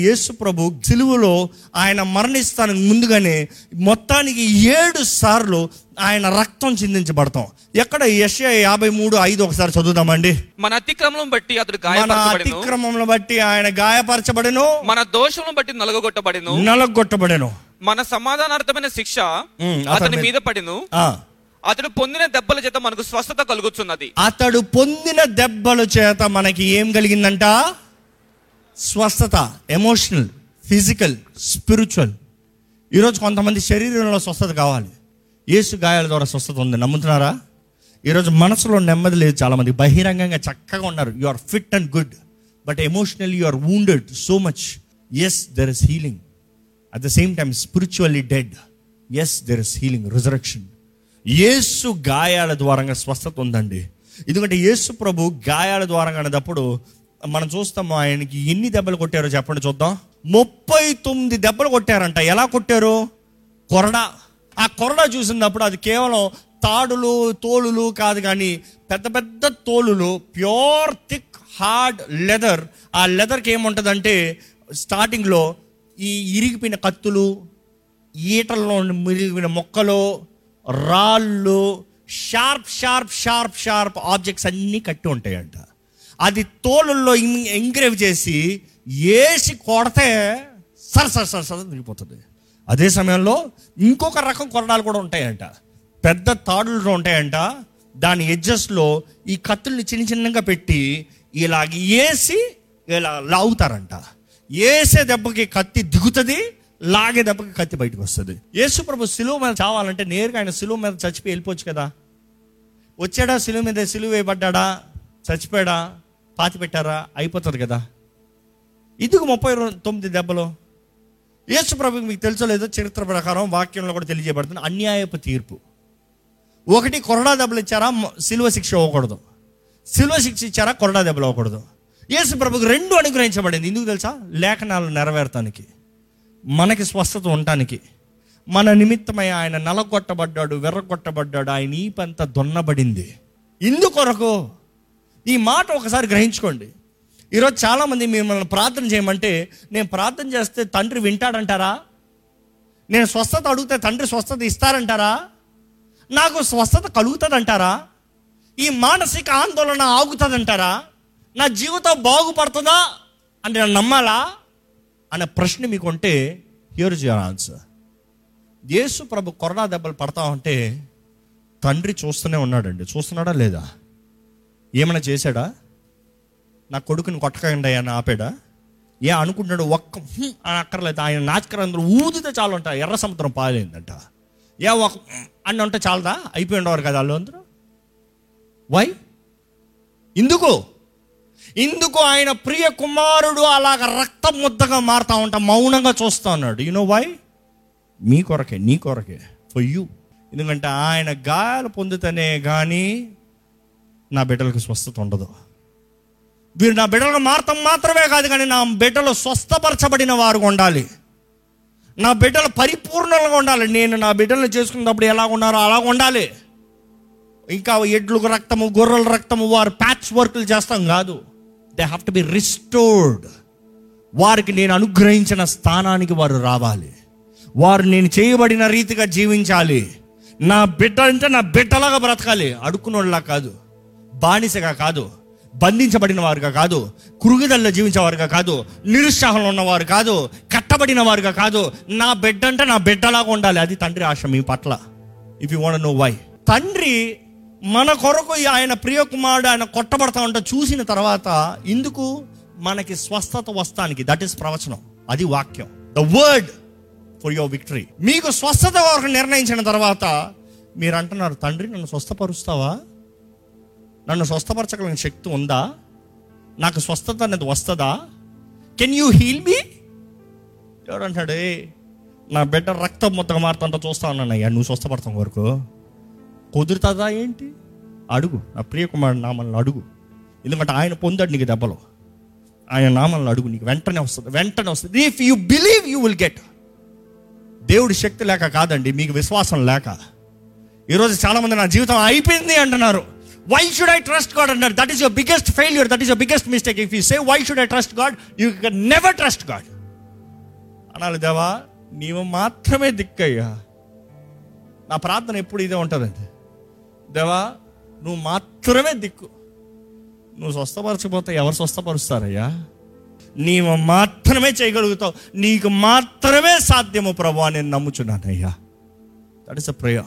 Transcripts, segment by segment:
యేసు ప్రభు సిలువలో ఆయన మరణిస్తానికి ముందుగానే మొత్తానికి ఏడు సార్లు ఆయన రక్తం చిందించబడతాం ఎక్కడ యెషయా యాభై మూడు ఐదు ఒకసారి చదువుదామండి మన అతిక్రమం బట్టి అతడు మన గాయపరచబడెను అతిక్రమములను బట్టి ఆయన గాయపరచబడెను మన దోషములను బట్టి నలగొట్టబడెను నలగొట్టబడెను మన సమాధానార్థమైన శిక్ష ఉమ్, అతని అతని మీద- మీద పడిను ఆ. అతడు పొందిన దెబ్బల చేత మనకు స్వస్థత కలుగుతున్నది అతడు పొందిన దెబ్బల చేత మనకి ఏం కలిగిందంట స్వస్థత ఎమోషనల్ ఫిజికల్ స్పిరిచువల్ ఈరోజు కొంతమంది శరీరంలో స్వస్థత కావాలి యేసు గాయాల ద్వారా స్వస్థత ఉంది నమ్ముతున్నారా ఈరోజు మనసులో నెమ్మది లేదు చాలామంది బహిరంగంగా చక్కగా ఉన్నారు you are fit and good but emotionally you are wounded so much as there is healing at the same time spiritually dead as there is healing resurrection Yesu గాయాల ద్వారంగా స్వస్థత ఉందండి ఎందుకంటే యేసు ప్రభు గాయాల ద్వారంగా అనేటప్పుడు మనం చూస్తాము ఆయనకి ఎన్ని దెబ్బలు కొట్టారో చెప్పండి చూద్దాం ముప్పై తొమ్మిది దెబ్బలు కొట్టారంట ఎలా కొట్టారు కొరడా ఆ కొరడా చూసినప్పుడు అది కేవలం తాడులు తోలులు కాదు కానీ పెద్ద పెద్ద తోలులు ప్యూర్ థిక్ హార్డ్ లెదర్ ఆ లెదర్కి ఏముంటుందంటే స్టార్టింగ్లో ఈ ఇరిగిపోయిన కత్తులు ఈటల్లో మిరిగిన మొక్కలు రాళ్ళు sharp sharp sharp sharp objects అన్నీ కట్టి ఉంటాయంట అది తోలుల్లో ఎంగ్రేవ్ చేసి వేసి కొడితే సర సర సర సర తిరిగిపోతుంది అదే సమయంలో ఇంకొక రకం కొరడాలు కూడా ఉంటాయంట పెద్ద తాడులు ఉంటాయంట దాని ఎడ్జస్ట్లో ఈ కత్తుల్ని చిన్న చిన్నగా పెట్టి ఇలాగ వేసి ఇలా లాగుతారంట వేసే దెబ్బకి కత్తి దిగుతుంది లాగే దెబ్బకి కత్తి బయటకు వస్తుంది యేసు ప్రభు సిలువ మీద చావాలంటే నేరుగా ఆయన సిలువ మీద చచ్చిపోయి వెళ్ళిపోవచ్చు కదా వచ్చాడా సిలువ మీద సిలువ వేయబడ్డా చచ్చిపోయాడా పాతి పెట్టారా అయిపోతుంది కదా ఇదిగు ముప్పై రో- తొమ్మిది దెబ్బలు యేసు ప్రభు మీకు తెలుసో లేదో చరిత్ర ప్రకారం వాక్యంలో కూడా తెలియజేయబడుతుంది అన్యాయపు తీర్పు ఒకటి కొరడా దెబ్బలు ఇచ్చారా మ- సిలువ శిక్ష ఇవ్వకూడదు సిలువ శిక్ష ఇచ్చారా కొరడా దెబ్బలు ఇవ్వకూడదు యేసు ప్రభుకి రెండు అనుగ్రహించబడింది ఎందుకు తెలుసా లేఖనాలు నెరవేర్తానికి మనకి స్వస్థత ఉండటానికి మన నిమిత్తమై ఆయన నలగొట్టబడ్డాడు వెర్రగొట్టబడ్డాడు ఆయన ఈపంతా దొన్నబడింది ఇందుకొరకు ఈ మాట ఒకసారి గ్రహించుకోండి ఈరోజు చాలామంది మిమ్మల్ని ప్రార్థన చేయమంటే నేను ప్రార్థన చేస్తే తండ్రి వింటాడంటారా నేను స్వస్థత అడిగితే తండ్రి స్వస్థత ఇస్తారంటారా నాకు స్వస్థత కలుగుతుందంటారా ఈ మానసిక ఆందోళన ఆగుతుందంటారా నా జీవితం బాగుపడుతుందా అని నేను నమ్మాలా అనే ప్రశ్న మీకు ఉంటే here is your answer Yesu ప్రభు కొరడా దెబ్బలు పడతా ఉంటే తండ్రి చూస్తూనే ఉన్నాడండి చూస్తున్నాడా లేదా ఏమైనా చేశాడా నా కొడుకుని కొట్టకండి అని ఆపాడా ఏ అనుకుంటున్నాడు ఒక్క హ్మ్ అని అక్కర్లేదు ఆయన నాచకరందరూ ఊదితే చాలు అంట ఎర్ర సముద్రం పాలైందంట ఏ ఒక హ్మ్ అని ఉంటే చాలదా అయిపోయి ఉండేవారు కదా వాళ్ళు అందరూ వై ఇందుకు ఇందుకు ఆయన ప్రియ కుమారుడు అలాగ రక్త ముద్దగా మారుతా ఉంటా మౌనంగా చూస్తా ఉన్నాడు యూనో వై మీ కొరకే నీ కొరకే ఫర్ యూ ఎందుకంటే ఆయన గాయాలు పొందితేనే కానీ నా బిడ్డలకు స్వస్థత ఉండదు వీరు నా బిడ్డలకు మారతం మాత్రమే కాదు కానీ నా బిడ్డలు స్వస్థపరచబడిన వారు ఉండాలి నా బిడ్డలు పరిపూర్ణంగా ఉండాలి నేను నా బిడ్డలను చేసుకున్నప్పుడు ఎలా ఉన్నారో అలా ఉండాలి ఇంకా ఎడ్లు రక్తము గొర్రెల రక్తము వారు ప్యాచ్ వర్క్లు చేస్తాం కాదు they have to be restored వారికి నేను అనుగ్రహించిన స్థానానికి వారు రావాలి వారు నేను చేయబడిన రీతిగా జీవించాలి నా బిడ్డ అంటే నా బిడ్డలాగా బ్రతకాలి అడుక్కున్నోళ్ళలా కాదు బానిసగా కాదు బంధించబడిన వారుగా కాదు కురుగుదల్లో జీవించేవారుగా కాదు నిరుత్సాహంలో ఉన్నవారు కాదు కట్టబడిన వారుగా కాదు నా బిడ్డ అంటే నా బిడ్డలాగా ఉండాలి అది తండ్రి ఆశ మీ పట్ల if you want know why తండ్రి మన కొరకు ఈ ఆయన ప్రియ కుమారుడు ఆయన కొట్టబడతా ఉంటే చూసిన తర్వాత ఇందుకు మనకి స్వస్థత వస్తానికి దట్ ఈస్ ప్రవచనం అది వాక్యం the word for your victory మీకు స్వస్థత వరకు నిర్ణయించిన తర్వాత మీరు అంటున్నారు తండ్రి నన్ను స్వస్థపరుస్తావా నన్ను స్వస్థపరచగలిగిన శక్తి ఉందా నాకు స్వస్థత అనేది వస్తుందా కెన్ యూ హీల్ మీ ఎవడు అంటాడు "ఏ, నా బిడ్డ రక్తం మొత్తం మారుతుంటా చూస్తా ఉన్నాను అయ్యా నువ్వు స్వస్థపడతాం వరకు కుదురుతుందా ఏంటి అడుగు నా ప్రియ కుమారుడు నామల్ని అడుగు ఎందుకంటే ఆయన పొందాడు నీకు దెబ్బలు ఆయన నామల్ని అడుగు నీకు వెంటనే వస్తుంది వెంటనే వస్తుంది if you believe you will get దేవుడి శక్తి లేక కాదండి మీకు విశ్వాసం లేక ఈరోజు చాలా మంది నా జీవితం అయిపోయింది అంటున్నారు why should I trust God అన్నారు that is your biggest failure that is your biggest mistake if you say why should I trust God you can never trust God అనాలి దేవా నీవు మాత్రమే దిక్కయ్యా నా ప్రార్థన ఎప్పుడు ఇదే ఉంటుందండి దేవా నువ్వు మాత్రమే దిక్కు నువ్వు స్వస్థపరచకపోతే ఎవరు స్వస్థపరుస్తారయ్యా నీవు మాత్రమే చేయగలుగుతావు నీకు మాత్రమే సాధ్యము ప్రభు అని నేను నమ్ముచున్నానయ్యా that is a prayer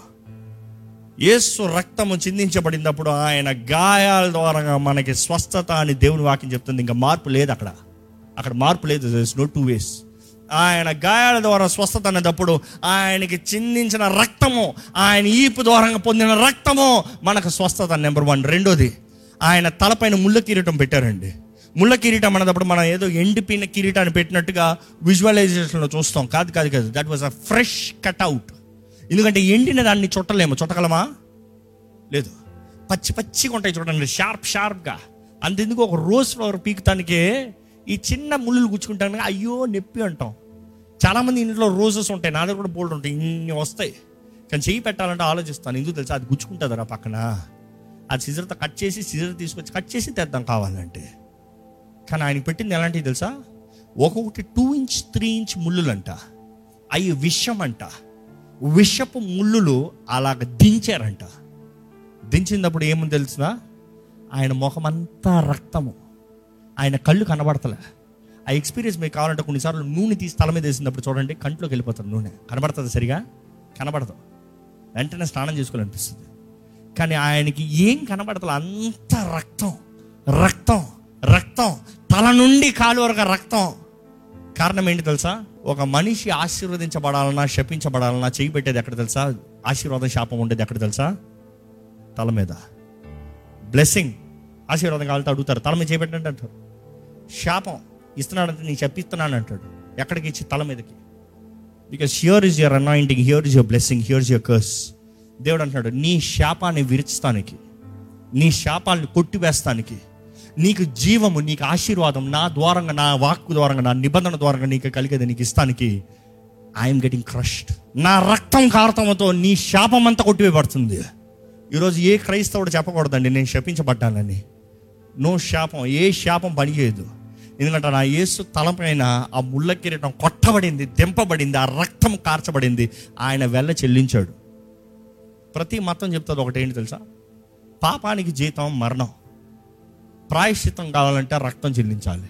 Yesu రక్తము చిందించబడినప్పుడు ఆయన గాయాల ద్వారా మనకి స్వస్థత అని దేవుని వాక్యం చెప్తుంది ఇంకా మార్పు లేదు అక్కడ అక్కడ మార్పు లేదు నో టూ వేస్ ఆయన గాయాల ద్వారా స్వస్థత అనేటప్పుడు ఆయనకి చిందించిన రక్తము ఆయన ఈపు ద్వారా పొందిన రక్తము మనకు స్వస్థత నెంబర్ వన్ రెండోది ఆయన తలపైన ముళ్ళ కిరీటం పెట్టారండి ముళ్ళ కిరీటం అనేటప్పుడు మనం ఏదో ఎండిపోయిన కిరీటాన్ని పెట్టినట్టుగా విజువలైజేషన్లో చూస్తాం కాదు కాదు కాదు that was a fresh cut out ఎందుకంటే ఎండిన దాన్ని చుట్టలేము చుట్టగలమా లేదు పచ్చి పచ్చిగా ఉంటాయి చూడండి షార్ప్ షార్ప్గా అంతెందుకు ఒక రోజ్ ఫ్లవర్ పీకుతానికే ఈ చిన్న ముళ్ళు గుచ్చుకుంటాను అయ్యో నొప్పి అంటాం చాలామంది ఇంట్లో రోజెస్ ఉంటాయి నా దగ్గర కూడా బోల్డ్ ఉంటాయి ఇన్ని వస్తాయి కానీ చెయ్యి పెట్టాలంటే ఆలోచిస్తాను ఎందుకు తెలుసా అది గుచ్చుకుంటుందిరా పక్కన అది సిజర్తో కట్ చేసి సిజర్ తీసుకొచ్చి కట్ చేసి తెద్దాం కావాలంటే కానీ ఆయనకి పెట్టింది ఎలాంటివి తెలుసా ఒక్కొక్కటి టూ ఇంచ్ త్రీ ఇంచ్ ముళ్ళులంట అవి విషం అంట విషపు ముళ్ళులు అలాగ దించారంట దించినప్పుడు ఏముంది తెలుసునా ఆయన ముఖమంతా రక్తము ఆయన కళ్ళు కనబడతలే ఆ ఎక్స్పీరియన్స్ మీకు కావాలంటే కొన్నిసార్లు నూనె తీసి తల మీద వేసినప్పుడు చూడండి కంట్లోకి వెళ్ళిపోతుంది నూనె కనబడుతుంది సరిగా కనబడదు వెంటనే స్నానం చేసుకోవాలనిపిస్తుంది కానీ ఆయనకి ఏం కనబడతలే అంత రక్తం రక్తం రక్తం తల నుండి కాలు వరకు రక్తం కారణం ఏంటి తెలుసా ఒక మనిషి ఆశీర్వదించబడాలన్నా శపించబడాలన్నా చేయి పెట్టేది ఎక్కడ తెలుసా ఆశీర్వాదం శాపం ఉండేది ఎక్కడ తెలుసా తల మీద బ్లెస్సింగ్ ఆశీర్వాదం కావాలంటే అడుగుతారు తల మీద చేయబెట్టండి అంటారు శాపం ఇస్తున్నాడంటే నీకు చెప్పిస్తున్నాను అంటాడు ఎక్కడికి ఇచ్చి తల మీదకి because here is your anointing here is your blessing here is your curse దేవుడు అంటున్నాడు నీ శాపాన్ని విరుచుతానికి నీ శాపాన్ని కొట్టివేస్తానికి నీకు జీవము నీకు ఆశీర్వాదం నా ద్వారంగా నా వాక్కు ద్వారంగా నా నిబంధన ద్వారంగా నీకు కలిగేది నీకు ఇస్తానికి ఐఎమ్ గెటింగ్ క్రష్డ్ నా రక్తం కారతంతో నీ శాపం అంతా కొట్టివేయబడుతుంది ఈరోజు ఏ క్రైస్తవుడు చెప్పకూడదండి నేను శపించబడ్డానని నో శాపం ఏ శాపం పనిచేయదు ఎందుకంటే నా యేసు తలపైన ఆ ముళ్ళ కిరీటం కొట్టబడింది దింపబడింది ఆ రక్తం కార్చబడింది ఆయన వెళ్ళ చెల్లించాడు ప్రతి మతం చెప్తుంది ఒకటి ఏంటి తెలుసా పాపానికి జీతం మరణం ప్రాయశ్చిత్తం కావాలంటే రక్తం చెల్లించాలి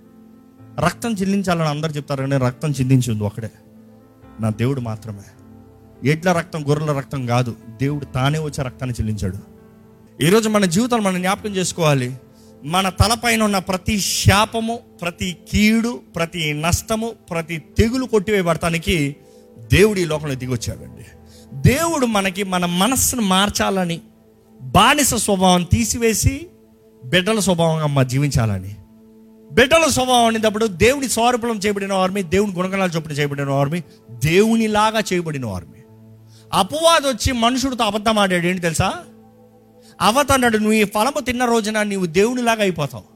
రక్తం చెల్లించాలని అందరు చెప్తారు కానీ రక్తం చెల్లించింది ఒకడే నా దేవుడు మాత్రమే ఎడ్ల రక్తం గొర్రెల రక్తం కాదు దేవుడు తానే వచ్చే రక్తాన్ని చెల్లించాడు ఈరోజు మన జీవితాలు మనం జ్ఞాపకం చేసుకోవాలి మన తలపైన ఉన్న ప్రతి శాపము ప్రతి కీడు ప్రతి నష్టము ప్రతి తెగులు కొట్టివేయబడటానికి దేవుడు ఈ లోకంలో దిగొచ్చాడండి దేవుడు మనకి మన మనస్సును మార్చాలని బానిస స్వభావం తీసివేసి బిడ్డల స్వభావంగా మా జీవించాలని బిడ్డల స్వభావం అనేటప్పుడు దేవుని స్వరూపం చేయబడిన వారిని దేవుని గుణగణాలు చొప్పున చేయబడిన వారిని దేవునిలాగా చేయబడిన వారిని అపవాదం వచ్చి మనుషుడితో అబద్ధం ఆడాడు ఏంటి తెలుసా అవతన్నాడు నువ్వు ఈ ఫలము తిన్న రోజున నీవు దేవునిలాగా అయిపోతావు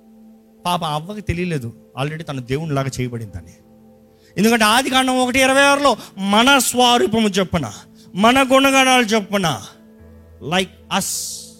పాప అవ్వకి తెలియలేదు ఆల్రెడీ తను దేవునిలాగా చేయబడిందని ఎందుకంటే ఆది కాండం ఒకటి ఇరవై ఆరులో మన స్వరూపము చొప్పున మన గుణగణాలు చొప్పున like us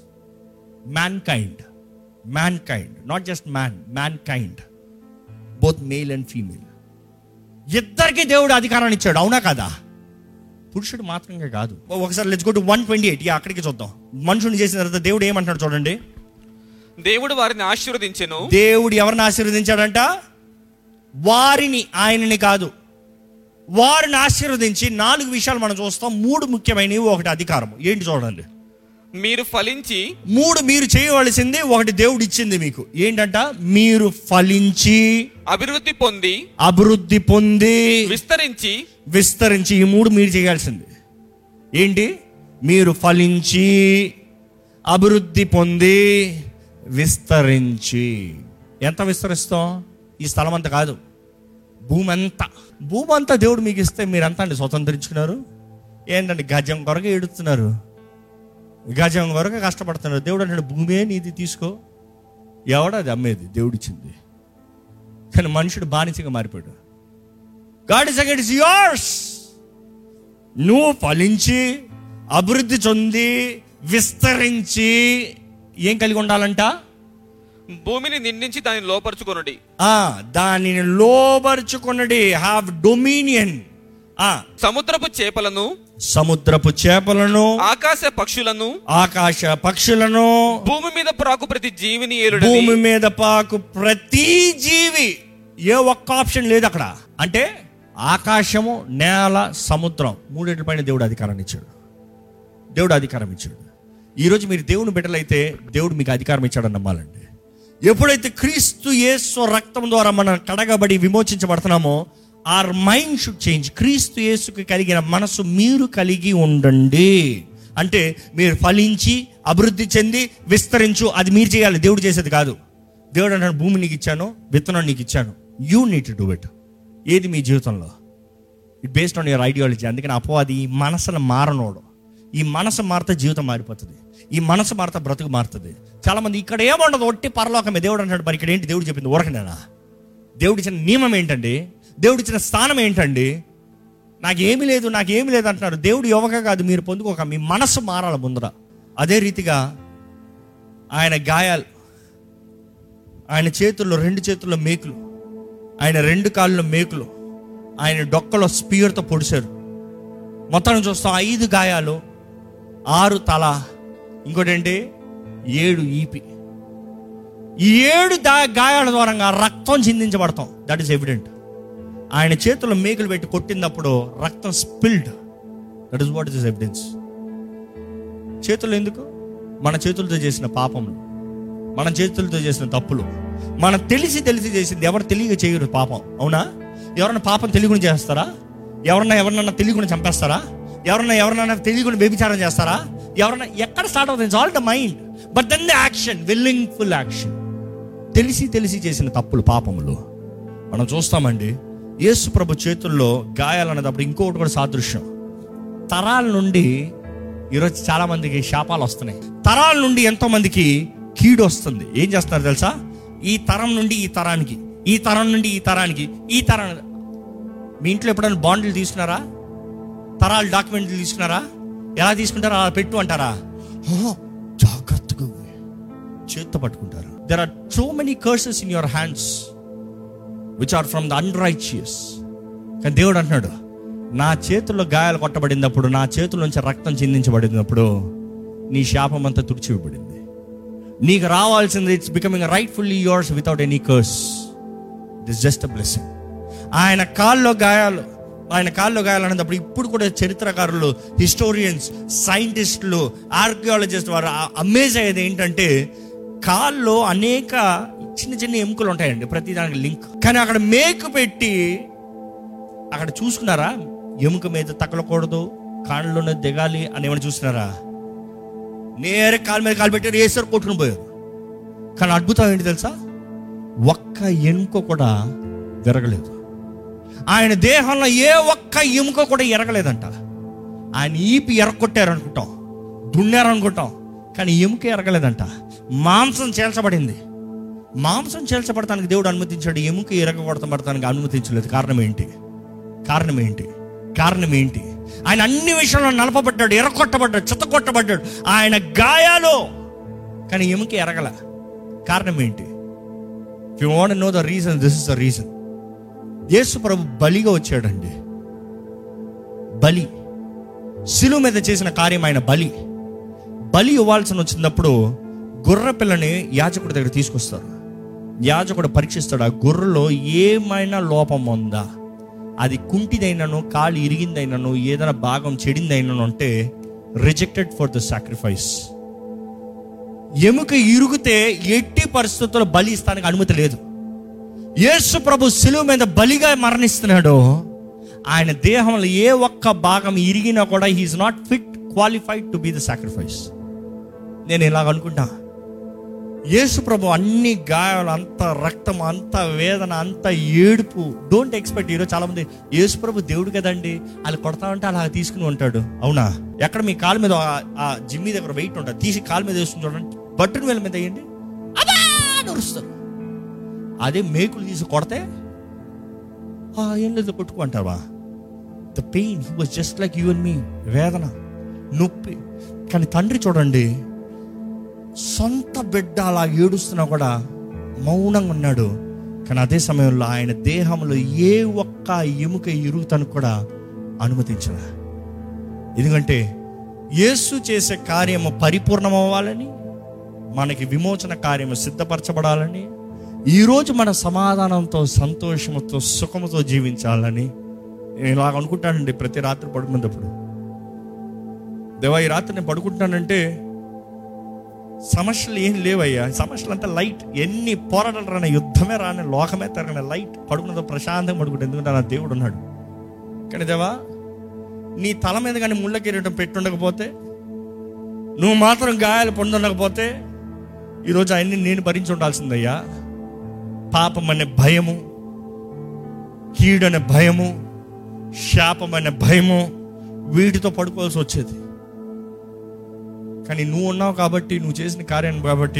mankind mankind not just man mankind both male and female ఇద్దరికి దేవుడు అధికారాన్ని ఇచ్చాడు అవునా కదా పురుషుడు మాత్రమే కాదు ఒకసారి let's go to one twenty eight అక్కడికి చూద్దాం మనుషుని చేసిన తర్వాత దేవుడు ఏమంటున్నాడు చూడండి దేవుడు వారిని ఆశీర్వదించెను దేవుడు ఎవరిని ఆశీర్వదించాడంట వారిని ఆయనని కాదు వారిని ఆశీర్వదించి నాలుగు విషయాలు మనం చూస్తాం మూడు ముఖ్యమైనవి ఒకటి అధికారం ఏంటి చూడండి మీరు ఫలించి మూడు మీరు చేయవలసింది ఒకటి దేవుడు ఇచ్చింది మీకు ఏంటంట మీరు ఫలించి అభివృద్ధి పొంది అభివృద్ధి పొంది విస్తరించి విస్తరించి ఈ మూడు మీరు చేయాల్సింది ఏంటి మీరు ఫలించి అభివృద్ధి పొంది విస్తరించి ఎంత విస్తరిస్తాం ఈ స్థలం అంతా కాదు భూమి అంతా భూమి అంతా దేవుడు మీకు ఇస్తే మీరు ఎంత అండి స్వతంత్రించుకున్నారు ఏంటండి గజం కొరకు ఏడుస్తున్నారు గజం వరకు కష్టపడుతున్నారు దేవుడు అంటాడు భూమే నీది తీసుకో ఎవడది అమ్మేది దేవుడిచ్చింది కానీ మనుషుడు బానిసగా మారిపోయాడు God is again is yours నువ్వు ఫలించి అభివృద్ధి చెంది విస్తరించి ఏం కలిగి ఉండాలంట భూమిని నిండించి దాన్ని లోపరుచుకొనుడి ఆ దానిని లోబరుచుకున్నది హ్యావ్ డొమినియన్ ఆ సముద్రపు చేపలను సముద్రపు చేపలను ఆకాశ పక్షులను ఆకాశ పక్షులను భూమి మీద ప్రాకు ప్రతి జీవిని ఏలుడని భూమి మీద పాకు ప్రతి జీవి ఏ ఒక్క ఆప్షన్ లేదు అక్కడ అంటే ఆకాశము నేల సముద్రం మూడింటిపైన దేవుడు అధికారాన్ని ఇచ్చాడు దేవుడు అధికారం ఇచ్చాడు ఈరోజు మీరు దేవుని బిడ్డలైతే దేవుడు మీకు అధికారం ఇచ్చాడని నమ్మాలండి ఎప్పుడైతే క్రీస్తు యేసు రక్తం ద్వారా మనం కడగబడి విమోచించబడుతున్నామో ఆర్ మైండ్ షుడ్ చేంజ్ క్రీస్తు యేసుకి కలిగిన మనసు మీరు కలిగి ఉండండి అంటే మీరు ఫలించి అభివృద్ధి చెంది విస్తరించు అది మీరు చేయాలి దేవుడు చేసేది కాదు దేవుడు అంటాడు భూమి నీకు ఇచ్చాను విత్తనం నీకు ఇచ్చాను you need to do it ఏది మీ జీవితంలో it based on your ideology అందుకని అపవాది ఈ మనసును మారనోడు ఈ మనసు మారితే జీవితం మారిపోతుంది ఈ మనసు మారితే బ్రతుకు మారుతుంది చాలా మంది ఇక్కడ ఏముండదు ఒట్టి పరలోకమే దేవుడు అంటాడు మరి ఇక్కడ ఏంటి దేవుడు చెప్పింది ఊరకనేనా దేవుడు ఇచ్చిన నియమం ఏంటండి దేవుడు ఇచ్చిన స్థానం ఏంటండి నాకేమీ లేదు నాకేమీ లేదు అంటున్నారు దేవుడు యువక కాదు మీరు పొందుకోక మీ మనసు మారాలి ముందర అదే రీతిగా ఆయన గాయాలు ఆయన చేతుల్లో రెండు చేతుల్లో మేకులు ఆయన రెండు కాళ్ళలో మేకులు ఆయన డొక్కలో స్పీయర్తో పొడిచారు మొత్తం చూస్తాం ఐదు గాయాలు ఆరు తల ఇంకోటి ఏంటి ఏడు ఈపి ఈ ఏడు దా గాయాల ద్వారా రక్తం చిందించబడతాం దట్ ఈస్ ఎవిడెంట్ ఆయన చేతుల్లో మేకులు పెట్టి కొట్టినప్పుడు రక్తం spilled that is what is evidence చేతులు ఎందుకు మన చేతులతో చేసిన పాపములు మన చేతులతో చేసిన తప్పులు మనం తెలిసి తెలిసి చేసింది ఎవరు తెలియక చేయరు పాపం అవునా ఎవరన్నా పాపం తెలియకుండా చేస్తారా ఎవరన్నా ఎవరినన్నా తెలియకుండా చంపేస్తారా ఎవరన్నా ఎవరన్నా తెలియకుండా వ్యభిచారం చేస్తారా ఎవరన్నా ఎక్కడ స్టార్ట్ అవుతుంది all the mind but then the action willing full action తెలిసి తెలిసి చేసిన తప్పులు పాపములు మనం చూస్తామండి యేసు ప్రభు చేతుల్లో గాయాలు అన్నప్పుడు ఇంకొకటి కూడా సాదృశ్యం తరాల నుండి ఈరోజు చాలా మందికి శాపాలు వస్తున్నాయి తరాల నుండి ఎంతో మందికి కీడు వస్తుంది ఏం చేస్తున్నారు తెలుసా ఈ తరం నుండి ఈ తరానికి ఈ తరం నుండి ఈ తరానికి ఈ తరం మీ ఇంట్లో ఎప్పుడైనా బాండ్లు తీసుకున్నారా తరాల డాక్యుమెంట్లు తీసుకున్నారా ఎలా తీసుకుంటారా అలా పెట్టు అంటారా "ఓ, జాగ్రత్తగా ఉంది." చేత్తో పట్టుకుంటారు there are so many curses in your hands which are from the unrighteous కానీ దేవుడు అంటున్నాడు నా చేతుల్లో గాయాలు కొట్టబడినప్పుడు నా చేతుల నుంచి రక్తం చిందించబడినప్పుడు నీ శాపం అంతా తుడిచివ్వబడింది నీకు రావాల్సింది it's becoming rightfully yours without any curse this just a blessing ఆయన కాల్లో గాయాలు ఆయన కాల్లో గాయాలు అన్నప్పుడు ఇప్పుడు కూడా చరిత్రకారులు హిస్టోరియన్స్ సైంటిస్టులు ఆర్కియాలజిస్ట్ వారు అమేజ్ అయ్యేది ఏంటంటే కాల్లో అనేక చిన్న చిన్న ఎముకలు ఉంటాయండి ప్రతి దానికి లింక్ కానీ అక్కడ మేకు పెట్టి అక్కడ చూసుకున్నారా ఎముక మీద తగలకూడదు కాళ్ళలోనే దిగాలి అని ఏమైనా చూస్తున్నారా నేరే కాలు మీద కాలు పెట్టి వేసారు కొట్టుకుని పోయారు కానీ అద్భుతం ఏంటి తెలుసా ఒక్క ఎముక కూడా విరగలేదు ఆయన దేహంలో ఏ ఒక్క ఎముక కూడా ఎరగలేదంట ఆయన ఈపి ఎరగొట్టారు అనుకుంటాం దున్నారు అనుకుంటాం కానీ ఎముక ఎరగలేదంట మాంసం చేల్చబడింది మాంసం చేల్చబడటానికి దేవుడు అనుమతించాడు ఎముక ఎరగబడతానికి అనుమతించలేదు కారణం ఏంటి కారణం ఏంటి కారణం ఏంటి ఆయన అన్ని విషయంలో నలపబడ్డాడు ఎరగొట్టబడ్డాడు చిత్తకొట్టబడ్డాడు ఆయన గాయాలు కానీ ఎముక ఎరగల కారణం ఏంటి you want know the reason this is the reason Yesu ప్రభు బలిగా వచ్చాడండి బలి శిలువ మీద చేసిన కార్యం ఆయన బలి బలి ఇవ్వాల్సిన వచ్చినప్పుడు గొర్రె పిల్లని యాజకుడి దగ్గర తీసుకొస్తారు యాజకుడు పరీక్షిస్తాడు ఆ గొర్రెలో ఏమైనా లోపం ఉందా అది కుంటిదైనను కాలు ఇరిగిందైనను ఏదైనా భాగం చెడిందైనను అంటే రిజెక్టెడ్ ఫర్ ద సాక్రిఫైస్ ఎముక ఇరుగుతే ఎట్టి పరిస్థితుల్లో బలి ఇస్తానికి అనుమతి లేదు యేసు ప్రభు శిలువ మీద బలిగా మరణిస్తున్నాడు ఆయన దేహంలో ఏ ఒక్క భాగం ఇరిగినా కూడా he is not fit qualified to be the sacrifice నేను ఇలాగ అనుకుంటా యేసు ప్రభు అన్ని గాయాలు అంత రక్తం అంత వేదన అంత ఏడుపు డోంట్ ఎక్స్పెక్ట్ ఈరోజు చాలా మంది యేసు ప్రభు దేవుడు కదండి అలా కొడతా ఉంటే అలా తీసుకుని ఉంటాడు అవునా ఎక్కడ మీ కాలు మీద ఆ- ఆ జిమ్మి దగ్గర వెయిట్ ఉంటుంది తీసి కాలు మీద వేసుకుని చూడండి బట్టుని వేల మీద వేయండి అబ్బా అని అరుస్తారు అదే మేకులు తీసి కొడితే "ఆ, ఏం లేదు కొట్టుకుంటావా the pain he was just like you and me వేదన నొప్పి కానీ తండ్రి చూడండి సొంత బిడ్డ అలా ఏడుస్తున్నా కూడా మౌనంగా ఉన్నాడు కానీ అదే సమయంలో ఆయన దేహంలో ఏ ఒక్క ఎముక ఇరుగుతాను కూడా అనుమతించరా ఎందుకంటే యేసు చేసే కార్యము పరిపూర్ణం అవ్వాలని మనకి విమోచన కార్యము సిద్ధపరచబడాలని ఈరోజు మన సమాధానంతో సంతోషంతో సుఖముతో జీవించాలని నేను ఇలాగ అనుకుంటానండి ప్రతి రాత్రి పడుకున్నప్పుడు దేవా ఈ రాత్రి నేను పడుకుంటానంటే సమస్యలు ఏం లేవయ్యా సమస్యలు అంతా లైట్ ఎన్ని పోరాటాలు రాని యుద్ధమే రాని లోకమే తిరగని లైట్ పడుకున్నదో ప్రశాంతంగా పడుకుంటే ఎందుకంటే నా దేవుడు ఉన్నాడు కానీ దేవా నీ తల మీద కానీ ముళ్ళ కిరీటం పెట్టుండకపోతే నువ్వు మాత్రం గాయాలు పొందుండకపోతే ఈరోజు ఆయన్ని నేను భరించి ఉండాల్సిందయ్యా పాపం అనే భయము కీడనే భయము శాపం అనే భయము వీటితో పడుకోవాల్సి వచ్చేది కానీ నువ్వు ఉన్నావు కాబట్టి నువ్వు చేసిన కార్యాన్ని కాబట్టి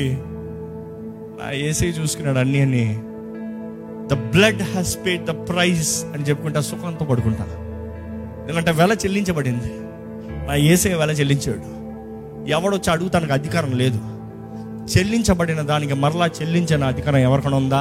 నా ఏసీ చూసుకున్నాడు అన్నీ అని the blood has paid the price అని చెప్పుకుంటా సుఖంతో పడుకుంటా ఎందుకంటే వెల చెల్లించబడింది నా ఏసే వెల చెల్లించాడు ఎవడొచ్చి అడుగుతానికి అధికారం లేదు చెల్లించబడిన దానికి మరలా చెల్లించిన అధికారం ఎవరికైనా ఉందా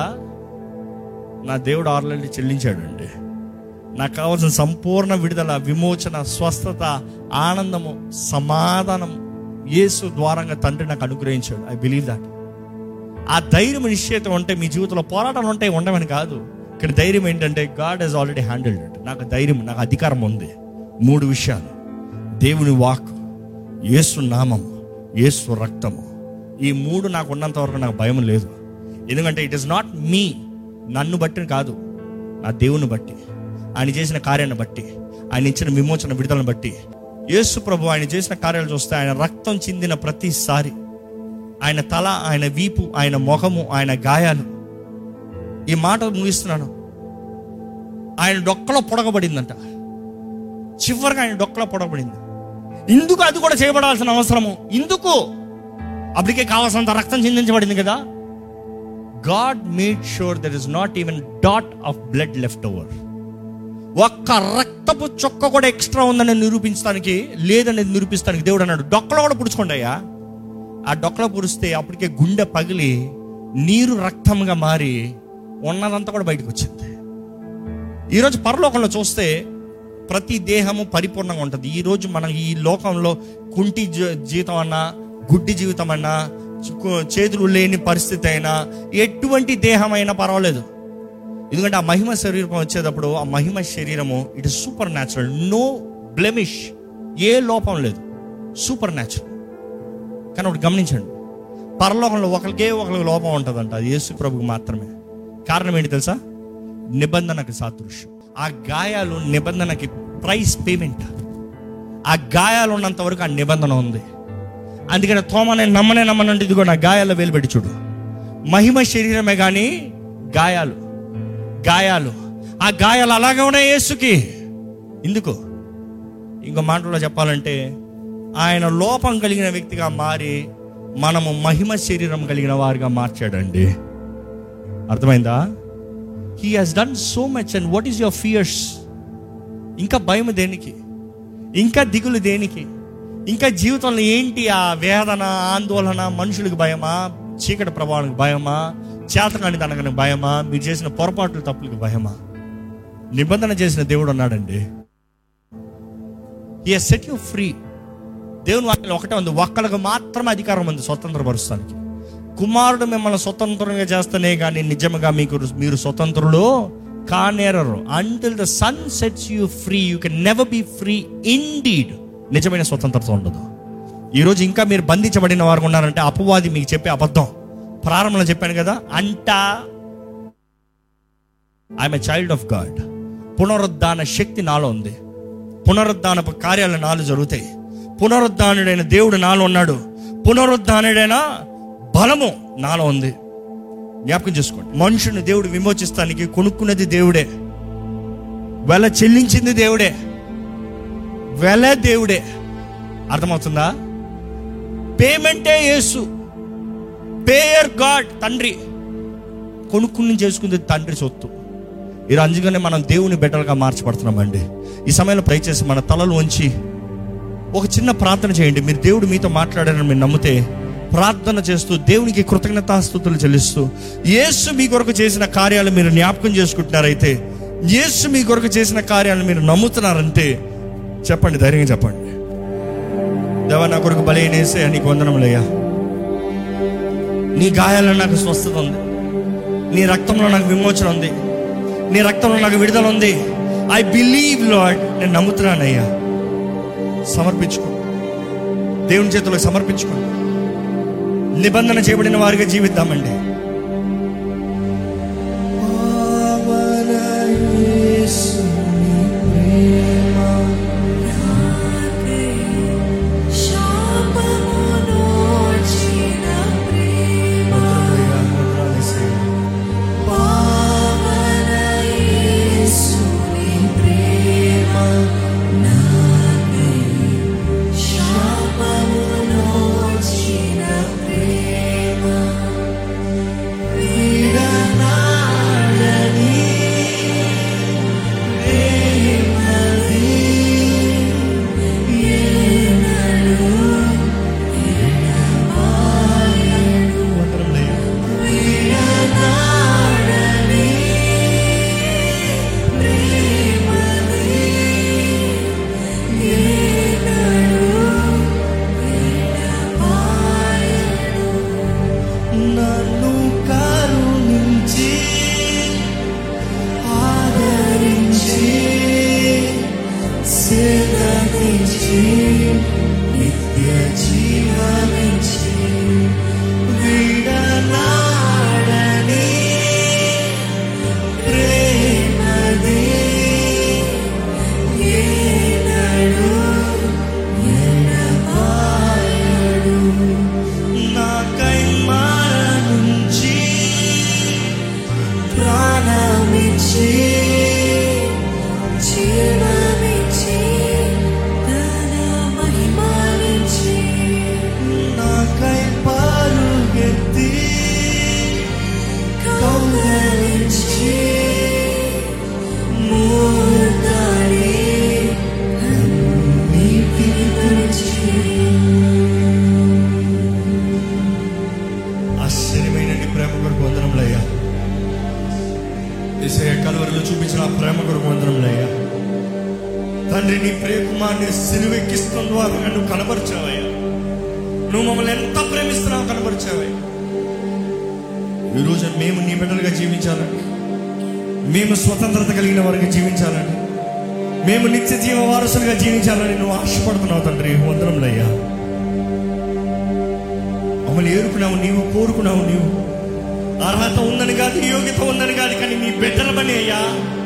నా దేవుడు ఆల్రెడీ చెల్లించాడండి నాకు కావాల్సిన సంపూర్ణ విడుదల విమోచన స్వస్థత ఆనందము సమాధానం యేసు ద్వారంగా తండ్రి నాకు అనుగ్రహించాడు ఐ బిలీవ్ దాట్ ఆ ధైర్యం నిశ్చయితం ఉంటే మీ జీవితంలో పోరాటాలు ఉంటాయి ఉండమని కాదు ఇక్కడ ధైర్యం ఏంటంటే God has already handled it నాకు ధైర్యం నాకు అధికారం ఉంది మూడు విషయాలు దేవుని వాక్ యేసు నామము యేసు రక్తము ఈ మూడు నాకు ఉన్నంత వరకు నాకు భయం లేదు ఎందుకంటే ఇట్ ఇస్ నాట్ మీ నన్ను బట్టి కాదు నా దేవుని బట్టి ఆయన చేసిన కార్యాన్ని బట్టి ఆయన ఇచ్చిన విమోచన విడుదలను బట్టి యేసు ప్రభు ఆయన చేసిన కార్యాలు చూస్తే ఆయన రక్తం చిందిన ప్రతిసారి ఆయన తల ఆయన వీపు ఆయన ముఖము ఆయన గాయాలు ఈ మాట ముగిస్తున్నాను ఆయన డొక్కలో పొడగబడిందంట చివరిగా ఆయన డొక్కలో పొడగబడింది ఇందుకు అది కూడా చేయబడాల్సిన అవసరము ఇందుకు అప్పటికే కావాల్సినంత రక్తం చిందించబడింది కదా God made sure there is not even dot of blood left over ఒక్క రక్తపు చొక్క కూడా ఎక్స్ట్రా ఉందని నిరూపించడానికి లేదని నిరూపిస్తానికి దేవుడు అన్నాడు డొక్కలో కూడా పుడుచుకోండి అయ్యా ఆ డొక్కలో పుడిస్తే అప్పటికే గుండె పగిలి నీరు రక్తంగా మారి ఉన్నదంతా కూడా బయటకు వచ్చింది ఈరోజు పరలోకంలో చూస్తే ప్రతి దేహము పరిపూర్ణంగా ఉంటుంది ఈరోజు మనం ఈ లోకంలో కుంటి జీ- జీవితం అన్నా గుడ్డి జీవితం అన్నా చుక్కు- చేతులు లేని పరిస్థితి అయినా ఎటువంటి దేహం అయినా పర్వాలేదు ఎందుకంటే ఆ మహిమ శరీరం వచ్చేటప్పుడు ఆ మహిమ శరీరము it is super natural no blemish ఏ లోపం లేదు సూపర్ న్యాచురల్ కానీ ఒకటి గమనించండి పరలోకంలో ఒకరికే ఒకరికి లోపం ఉంటుందంట అది యేసు ప్రభుకు మాత్రమే కారణం ఏంటి తెలుసా నిబంధనకి సాదృశ్యం ఆ గాయాలు నిబంధనకి ప్రైస్ పేమెంట్ ఆ గాయాలు ఉన్నంత వరకు ఆ నిబంధన ఉంది అందుకని తోమనే నమ్మనే నమ్మనంటే ఇదిగో నా గాయాల్లో వేలు పెట్టి చూడు మహిమ శరీరమే కానీ గాయాలు గాయాలు ఆ గాయాలు అలాగే ఉన్నాయి యేసుకి ఎందుకు ఇంకో మాటలో చెప్పాలంటే ఆయన లోపం కలిగిన వ్యక్తిగా మారి మనము మహిమ శరీరం కలిగిన వారిగా మార్చాడండి అర్థమైందా he has done so much and what is your fears ఇంకా భయం దేనికి ఇంకా దిగులు దేనికి ఇంకా జీవితంలో ఏంటి ఆ వేదన ఆందోళన మనుషులకు భయమా చీకటి ప్రభావానికి భయమా చేతకాని తనకని భయమా మీరు చేసిన పొరపాట్లు తప్పులకు భయమా నిబంధన చేసిన దేవుడు ఉన్నాడండి ఈ సెట్ యూ ఫ్రీ దేవుని వాక్యం ఒకటే ఉంది ఒక్కళ్ళకు మాత్రమే అధికారం ఉంది స్వతంత్రపరుస్తానికి కుమారుడు మిమ్మల్ని స్వతంత్రంగా చేస్తేనే కానీ నిజంగా మీకు మీరు స్వతంత్రులు కానేరరు until the son sets you free you can never be free indeed నిజమైన స్వతంత్రత ఉండదు ఈరోజు ఇంకా మీరు బంధించబడిన వారు ఉన్నారంటే అపవాది మీకు చెప్పే అబద్ధం ప్రారంభంలో చెప్పాను కదా అంటా I'm a child of God పునరుద్ధాన శక్తి నాలో ఉంది పునరుద్ధానపు కార్యాలు నాలో జరుగుతాయి పునరుద్ధానుడైన దేవుడు నాలో ఉన్నాడు పునరుద్ధానుడైన బలము నాలో ఉంది జ్ఞాపకం చేసుకోండి మనుషుని దేవుడు విమోచిస్తానికి కొనుక్కున్నది దేవుడే వెల చెల్లించింది దేవుడే వెల దేవుడే అర్థమవుతుందా పేమెంటే యేసు పేయర్ గాడ్ తండ్రి కొనుక్కుని చేసుకుంది తండ్రి సొత్తు ఈ అందుకనే మనం దేవుని బెటర్గా మార్చబడుతున్నామండి ఈ సమయంలో దయచేసి మన తలలు ఉంచి ఒక చిన్న ప్రార్థన చేయండి మీరు దేవుడు మీతో మాట్లాడారని మీరు నమ్మితే ప్రార్థన చేస్తూ దేవునికి కృతజ్ఞతాస్థుతులు చెల్లిస్తూ యేసు మీ కొరకు చేసిన కార్యాలు మీరు జ్ఞాపకం చేసుకుంటున్నారైతే యేసు మీ కొరకు చేసిన కార్యాలు మీరు నమ్ముతున్నారంటే చెప్పండి ధైర్యంగా చెప్పండి దేవా నా కొరకు బలైనేసే నీకు వందనములయ్యా నీ గాయాల్లో నాకు స్వస్థత ఉంది నీ రక్తంలో నాకు విమోచన ఉంది నీ రక్తంలో నాకు విడుదల ఉంది ఐ బిలీవ్ లాడ్ నేను నమ్ముతున్నానయ్యా సమర్పించుకో దేవుని చేతిలో సమర్పించుకో నిబంధన చేయబడిన వారిగా జీవిద్దామండి నన్ను కరుణించి ఆదరించి సేదరించి నిత్య జీవమించి విడనాడని ప్రేమది ఏనాడు ఎడబాయడు నాకై మరణించి ప్రాణమిచ్చి జీవమిచ్చి తన మహిమనిచ్చి నాకై పరుగెత్తి కౌగలించి మూర్తాడి కన్నీటిని తుడిచి ఆశ్చర్యమైన నీ ప్రేమ కొరకు వందనములయ్యా ఏసయ్య కలువరిలో చూపించిన ఆ ప్రేమ కొరకు వందనములయ్యా తండ్రి నీ ప్రేకుమాన్ని సిలువెక్కిస్తున్న ద్వారా నువ్వు కనబరిచావయ్యా నువ్వు మమ్మల్ని ఎంత ప్రేమిస్తున్నావు కనబరిచావయ్యా ఈరోజు మేము నీ బిడ్డలుగా జీవించాలని మేము స్వతంత్రత కలిగిన వారికి జీవించాలని మేము నిత్య జీవ వారసులుగా జీవించాలని నువ్వు ఆశపడుతున్నావు తండ్రి వందనములయ్యా మమ్మల్ని ఏరుకున్నావు నీవు కోరుకున్నావు నీవు అర్హత ఉందని కాదు యోగ్యత ఉందని కాదు కానీ నీ బిడ్డలమని అయ్యా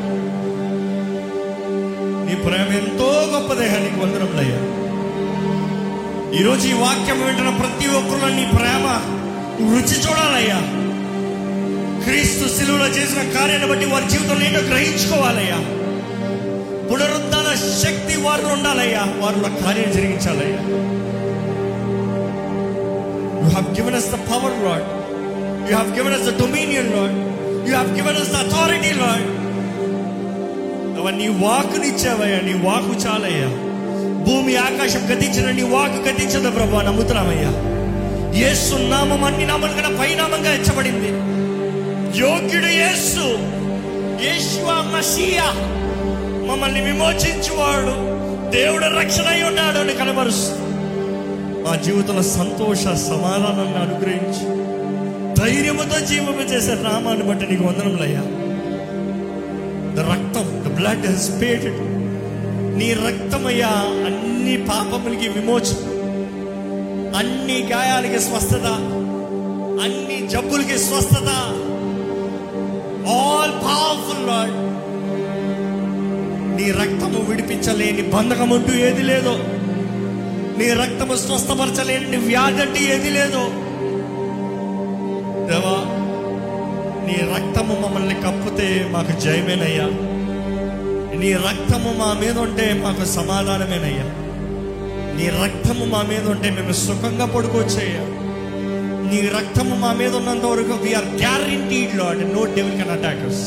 నీ ప్రేమ ఎంతో గొప్పదయ్యా నీకు వందనములయ్యా ఈరోజు ఈ వాక్యం వింటున్న ప్రతి ఒక్కరిలో నీ ప్రేమ రుచి చూడాలయ్యా క్రీస్తు శిలువలో చేసిన కార్యాన్ని బట్టి వారి జీవితంలో ఏంటో గ్రహించుకోవాలయ్యా పునరుద్ధాన శక్తి వారిలో ఉండాలయ్యా వారిలో కార్యం జరిగించాలయ్యా You have given us the power, Lord. You have given us the dominion, Lord. You have given us the authority, Lord. అవన్నీ నీ వాకుని ఇచ్చావయ్యా నీ వాకు చాలయ్యా భూమి ఆకాశం గతించిన నీ వాకు గతించదు ప్రభా నమ్ముతున్నామయ్యా యేసు నామం అన్ని నామం కన్నా పైనామంగా హెచ్చబడింది యోగ్యుడు యేసు యేసు మసీయా మమ్మల్ని విమోచించువాడు దేవుడు రక్షణ అయి ఉన్నాడు అని కనబరుస్తూ మా జీవితంలో సంతోష సమాధానాన్ని అనుగ్రహించి ధైర్యముతో జీవము చేసే నామాన్ని బట్టి నీకు వందనములయ్యా ద రక్తం ద బ్లడ్ హెస్ పేటెడ్ నీ రక్తమయ్యా అన్ని పాపములకి విమోచన అన్ని గాయాలకి స్వస్థత అన్ని జబ్బులకి స్వస్థత ఆల్ పవర్ఫుల్ లాడ్ నీ రక్తము విడిపించలేని బంధకం అంటూ ఏది లేదో నీ రక్తము స్వస్థపరచలేని వ్యాధి అంటే ఏది లేదు దేవా నీ రక్తము మమ్మల్ని కప్పితే మాకు జయమేనయ్యా నీ రక్తము మా మీద ఉంటే మాకు సమాధానమేనయ్యా నీ రక్తము మా మీద ఉంటే మేము సుఖంగా పడుకోవచ్చయ్యా నీ రక్తము మా మీద ఉన్నంత వరకు వీఆర్ గ్యారంటీడ్ లో అంటే no devil can attack us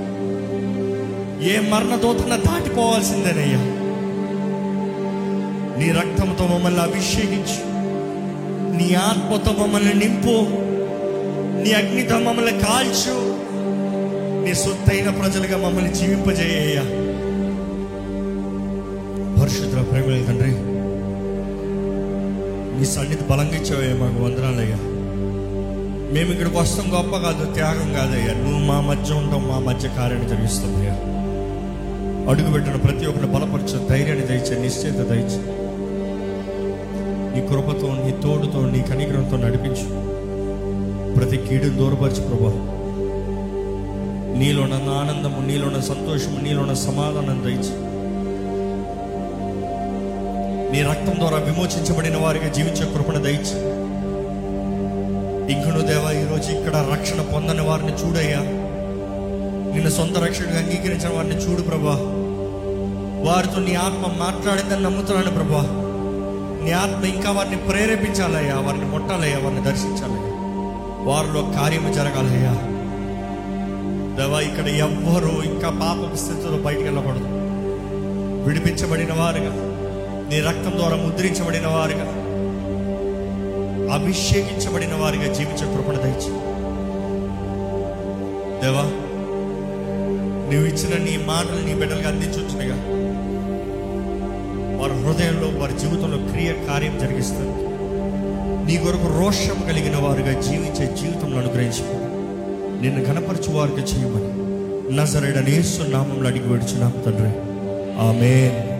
ఏ మరణ దోతన దాటిపోవాల్సిందేనయ్యా నీ రక్తంతో మమ్మల్ని అభిషేకించి నీ ఆత్మతో మమ్మల్ని నింపు నీ అగ్నితో మమ్మల్ని కాల్చు నీ సొత్తైన ప్రజలుగా మమ్మల్ని జీవింపజేయ పరిశుద్ధ ప్రేమల తండ్రి నీ సన్నిధి బలంగా ఇచ్చావయ్యా మాకు వందనాలయ్యా మేము ఇక్కడికి వస్తాం గొప్ప కాదు త్యాగం కాదయ్యా నువ్వు మా మధ్య ఉంటావు మా మధ్య కార్యాన్ని జరిగిస్తావు అయ్యా అడుగు పెట్టిన ప్రతి ఒక్కరిని బలపరచు ధైర్యాన్ని దయచే నిశ్చయిత దయచే నీ కృపతో నీ తోడుతో నీ కనికరంతో నడిపించు ప్రతి కీడు దూరపరచు ప్రభా నీలోన ఆనందము నీలోన సంతోషము నీలోన సమాధానం దయచు నీ రక్తం ద్వారా విమోచించబడిన వారిగా జీవించే కృపణ దయచు ఇంకను దేవా ఈరోజు ఇక్కడ రక్షణ పొందని వారిని చూడయ్యా నిన్ను సొంత రక్షణగా అంగీకరించిన వారిని చూడు ప్రభా వారితో నీ ఆత్మ మాట్లాడిందని నమ్ముతున్నాను ప్రభా నీ ఆత్మ ఇంకా వారిని ప్రేరేపించాలయ్యా వారిని ముట్టాలయ్యా వారిని దర్శించాలయ్యా వారిలో కార్యము జరగాలయ్యా దేవా ఇక్కడ ఎవ్వరూ ఇంకా పాప స్థితిలో బయటికి వెళ్ళకూడదు విడిపించబడిన వారుగా నీ రక్తం ద్వారా ముద్రించబడిన వారుగా అభిషేకించబడిన వారిగా జీవించే కృపణ దయచి దేవా నువ్వు ఇచ్చిన నీ మాటలు నీ బిడ్డలకు అందించొచ్చునుగా వారి హృదయంలో వారి జీవితంలో క్రియ కార్యం జరిగిస్తుంది నీ కొరకు రోషం కలిగిన వారుగా జీవించే జీవితంలో అనుగ్రహించు నిన్ను కనపరచు వారికి చేయమని నజరేడనేసు నామంలో అడిగి విడుచున్నాం తండ్రి ఆమెన్